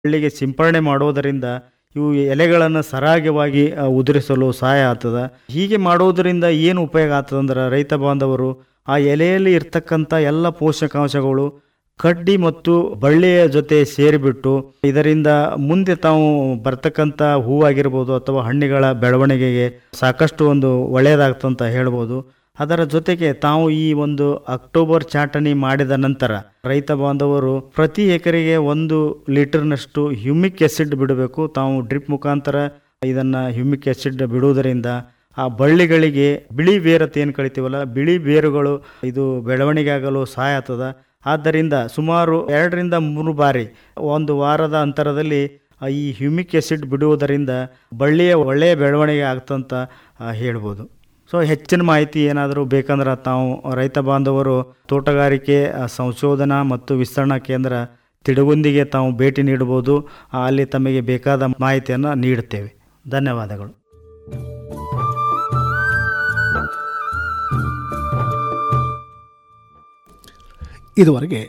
ಬಳ್ಳಿಗೆ ಸಿಂಪರಣೆ ಮಾಡೋದರಿಂದ ಇವು ಎಲೆಗಳನ್ನು ಸರಾಗವಾಗಿ ಆ, ಉದುರಿಸಲು ಸಹಾಯ ಆಗ್ತದೆ ಹೀಗೆ ಮಾಡೋದರಿಂದ ಏನು ಉಪಯೋಗ ಆಗ್ತದಂದ್ರೆ ರೈತ ಬಾಂಧವರು ಆ ಎಲೆಯಲ್ಲಿ ಇರ್ತಕ್ಕಂಥ ಎಲ್ಲ ಪೋಷಕಾಂಶಗಳು ಕಡ್ಡಿ ಮತ್ತು ಬಳ್ಳಿಯ ಜೊತೆ ಸೇರಿಬಿಟ್ಟು ಇದರಿಂದ ಮುಂದೆ ತಾವು ಬರ್ತಕ್ಕಂಥ ಹೂವಾಗಿರ್ಬೋದು ಅಥವಾ ಹಣ್ಣಿಗಳ ಬೆಳವಣಿಗೆಗೆ ಸಾಕಷ್ಟು ಒಂದು ಒಳ್ಳೆಯದಾಗ್ತಂತ ಹೇಳ್ಬೋದು ಅದರ ಜೊತೆಗೆ ತಾವು ಈ ಒಂದು ಅಕ್ಟೋಬರ್ ಚಾಟಣಿ ಮಾಡಿದ ನಂತರ ರೈತ ಬಾಂಧವರು ಪ್ರತಿ ಎಕರೆಗೆ ಒಂದು ಲೀಟರ್ನಷ್ಟು ಹ್ಯೂಮಿಕ್ ಆಸಿಡ್ ಬಿಡಬೇಕು ತಾವು ಡ್ರಿಪ್ ಮುಖಾಂತರ ಇದನ್ನ ಹ್ಯೂಮಿಕ್ ಆಸಿಡ್ ಬಿಡುವುದರಿಂದ ಆ ಬಳ್ಳಿಗಳಿಗೆ ಬಿಳಿ ಬೇರತ್ ಏನು ಕಳಿತೀವಲ್ಲ ಬಿಳಿ ಬೇರುಗಳು ಇದು ಬೆಳವಣಿಗೆ ಆಗಲು ಸಹಾಯ ಆಗ್ತದ ಆದ್ದರಿಂದ ಸುಮಾರು ಎರಡರಿಂದ ಮೂರು ಬಾರಿ ಒಂದು ವಾರದ ಅಂತರದಲ್ಲಿ ಆ ಈ ಹ್ಯೂಮಿಕ್ ಆಸಿಡ್ ಬಿಡುವುದರಿಂದ ಬಳ್ಳಿಯ ಒಳ್ಳೆಯ ಬೆಳವಣಿಗೆ ಆಗ್ತಂತ ಆ, ಹೇಳ್ಬೋದು ಸೊ ಹೆಚ್ಚಿನ ಮಾಹಿತಿ ಏನಾದರೂ ಬೇಕಂದ್ರೆ ತಾವು ರೈತ ಬಾಂಧವರು ತೋಟಗಾರಿಕೆ ಆ, ಸಂಶೋಧನಾ ಮತ್ತು ವಿಸ್ತರಣಾ ಕೇಂದ್ರ ತಿಡುಗುಂದಿಗೆ ತಾವು ಭೇಟಿ ನೀಡಬಹುದು ಆ, ಅಲ್ಲಿ ತಮಗೆ ಬೇಕಾದ ಮಾಹಿತಿಯನ್ನು ನೀಡುತ್ತೇವೆ ಧನ್ಯವಾದಗಳು ಇದುವರೆಗೆ